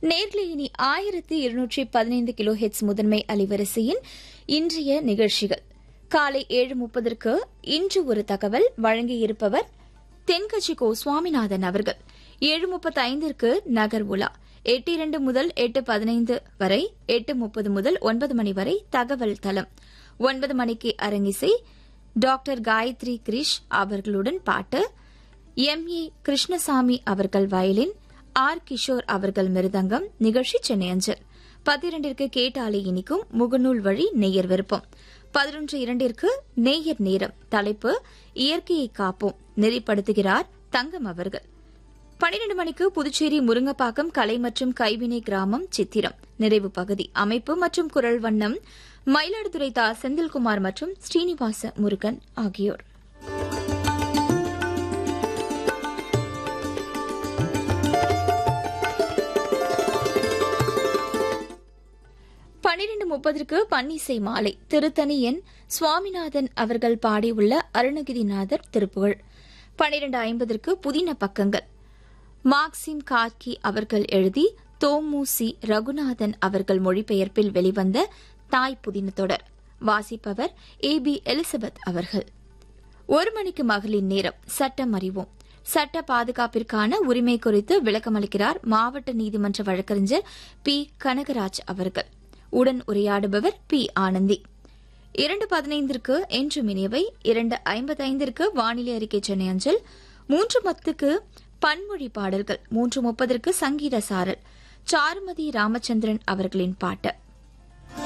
நேர்களை இனி ஆயிரத்தி இருநூற்றி பதினைந்து கிலோ ஹெட்ஸ் முதன்மை அலைவரிசையின் இன்றைய நிகழ்ச்சிகள் காலை ஏழு முப்பதற்கு இன்று ஒரு தகவல் வழங்கியிருப்பவர் தென்கட்சி கோ சுவாமிநாதன் அவர்கள் ஏழு முப்பத்தி ஐந்திற்கு நகர் உலா எட்டு இரண்டு முதல் எட்டு பதினைந்து வரை எட்டு முப்பது முதல் ஒன்பது மணி வரை தகவல் தளம் ஒன்பது மணிக்கு அரங்கிசை டாக்டர் காயத்ரி கிரிஷ் அவர்களுடன் பாட்டு எம் ஏ கிருஷ்ணசாமி அவர்கள் வயலின் ஆர் கிஷோர் அவர்கள் மிருதங்கம் நிகழ்ச்சி சென்னை அஞ்சல் பத்திரண்டிற்கு கேட்டாலே இனிக்கும் முகநூல் வழி நேயர் விருப்பம் பதினொன்று இரண்டிற்கு நேயர் நேரம் தலைப்பு இயற்கையை காப்போம் நெறிப்படுத்துகிறார் தங்கம் அவர்கள் பனிரெண்டு மணிக்கு புதுச்சேரி முருங்கப்பாக்கம் கலை மற்றும் கைவினை கிராமம் சித்திரம் நிறைவு பகுதி அமைப்பு மற்றும் குரல் வண்ணம் மயிலாடுதுறை தா செந்தில்குமார் மற்றும் ஸ்ரீனிவாச முருகன் ஆகியோர் பனிரெண்டு முப்பதற்கு பன்னிசை மாலை திருத்தணி என் சுவாமிநாதன் அவர்கள் பாடியுள்ள அருணகிரிநாதர் திருப்புகழ் பனிரெண்டு ஐம்பதற்கு புதின பக்கங்கள் மார்க்சிம் கார்கி அவர்கள் எழுதி தோமு சி ரகுநாதன் அவர்கள் மொழிபெயர்ப்பில் வெளிவந்த தாய் புதின தொடர் வாசிப்பவர் ஏ பி எலிசபெத் அவர்கள் ஒரு மணிக்கு மகளிர் நேரம் சட்டம் அறிவோம் சட்ட பாதுகாப்பிற்கான உரிமை குறித்து விளக்கமளிக்கிறார் மாவட்ட நீதிமன்ற வழக்கறிஞர் பி கனகராஜ் அவர்கள் உடன் உரையாடுபவர் பி ஆனந்தி இரண்டு பதினைந்திற்கு என்று மினியவை இரண்டு ஐம்பத்தைந்திற்கு வானிலை அறிக்கை சென்னை அஞ்சல் மூன்று பத்துக்கு பன்மொழி பாடல்கள் மூன்று முப்பதற்கு சங்கீத சாரல் சாருமதி ராமச்சந்திரன் அவர்களின் பாட்டு